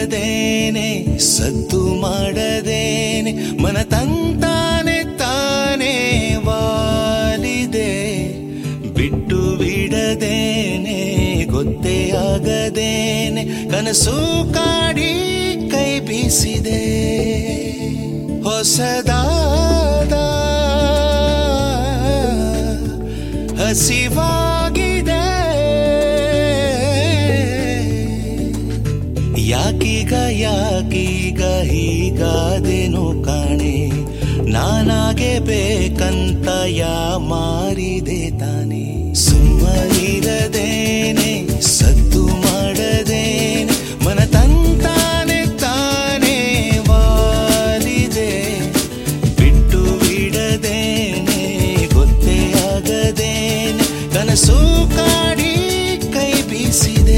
ಬಿಡದೇನೆ ಸದ್ದು ಮಾಡದೇನೆ ಮನ ತಂತಾನೆ ತಾನೇ ವಾಲಿದೆ ಬಿಟ್ಟು ಬಿಡದೇನೆ ಗೊತ್ತೇ ಆಗದೇನೆ ಕನಸು ಕಾಡಿ ಕೈ ಬೀಸಿದೆ ಹೊಸದಾದ ಹಸಿವಾಗಿದೆ ಯಾಕೀಗ ಯಾಕೀಗ ಹೀಗಾದೇನು ಕಾಣೆ ನಾನಾಗೆ ಬೇಕಂತ ಯಾ ಮಾರಿದೆ ತಾನೆ ಸುಮ್ಮನಿರದೇನೆ ಸದ್ದು ಮಾಡದೇನೆ ಮನ ತಂತಾನೆ ತಾನೇ ವಾಲಿದೆ ಬಿಟ್ಟು ಬಿಡದೇನೆ ಗೊತ್ತೇ ಆಗದೇನೆ ಕನಸು ಕಾಡಿ ಕೈ ಬೀಸಿದೆ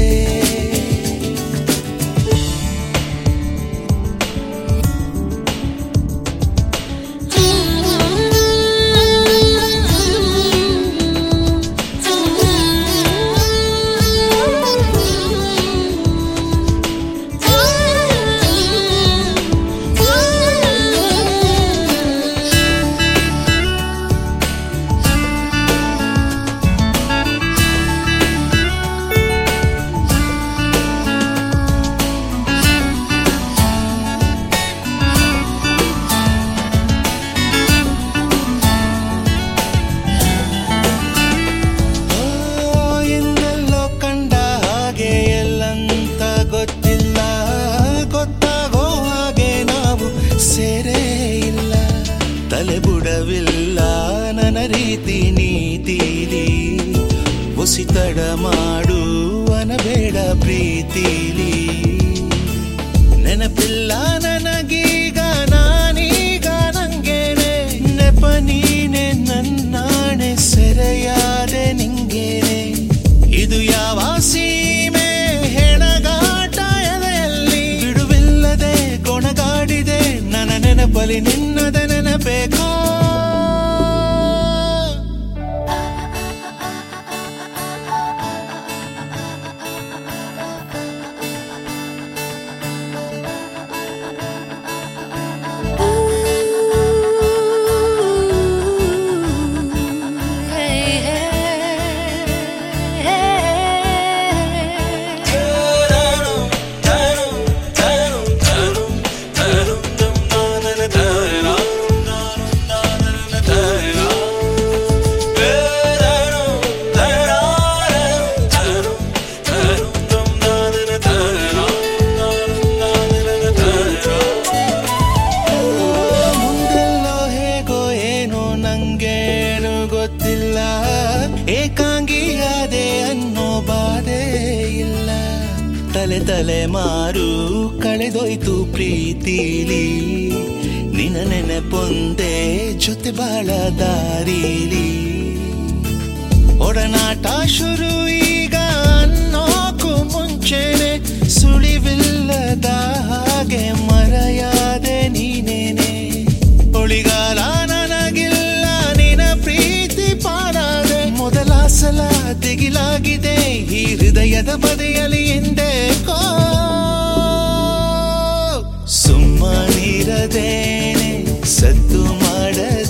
ಓ, ಇನ್ನೆಲ್ಲೋ ಕಂಡ ಹಾಗೆ ಎಲ್ಲಂತ ಗೊತ್ತಿಲ್ಲ ಗೊತ್ತಾಗೋ ಹಾಗೆ ನಾವು ಸೇರೇ ಇಲ್ಲ ತಲೆ ಬುಡವಿಲ್ಲ ನನ್ನ ರೀತಿ ನೀತಿಲಿ ಒಸಿತಡ ಮಾಡು ಅನಬೇಡ ಪ್ರೀತಿಲಿ ನೆನಪಿಲ್ಲ ನನಗೀಗ ನಾನೀಗ ನಂಗೇನೆ ನೆಪ ನೀನೆ ನನ್ನಾಣೆ ಸೆರೆಯಾದೆ ನಿಂಗೇನೆ ಇದು ಯಾವ ಸೀಮೆ ಹೆಣಗಾಟ ಎದೆಯಲ್ಲಿ ಬಿಡುವಿಲ್ಲದೆ ಕೊಣಗಾಡಿದೆ ನನ್ನ ನೆನಪಲಿ ನಿನ್ನದ ನೆನಪೇಕೋ ಮುಂದೆಲ್ಲೋ ಹೇಗೋ ಏನೋ ನಂಗೇನು ಗೊತ್ತಿಲ್ಲ ಏಕಾಂಗಿಯಾದೆ ಅನ್ನೋ ಬಾಧೆ ಇಲ್ಲ ತಲೆ ತಲೆ ಮಾರು ಕಳೆದೋಯ್ತು ಪ್ರೀತಿಲಿ ನಿನ್ನ ನೆನಪೊಂದೇ ಜೊತೆ ಬಾಳ ದಾರಿಲಿ ಒಡನಾಟ ಶುರು ಈಗ ಅನ್ನೋಕು ಮುಂಚೆನೆ ಸುಳಿವಿಲ್ಲದ ಹಾಗೆ ಮರೆಯಾದೆ ನೀನೇನೆ ಉಳಿಗಾಲ ನನಗಿಲ್ಲ ನಿನ ಪ್ರೀತಿ ಪಾಡಾದೆ ಮೊದಲ ಸಲ ದಿಗಿಲಾಗಿದೆ ಈ ಹೃದಯದ ಬದಿಯಲಿ ಹಿಂದೆ ಕೋ ಸುಮ್ಮನಿರದೇನೆ ಸದ್ದು ಮಾಡದೆ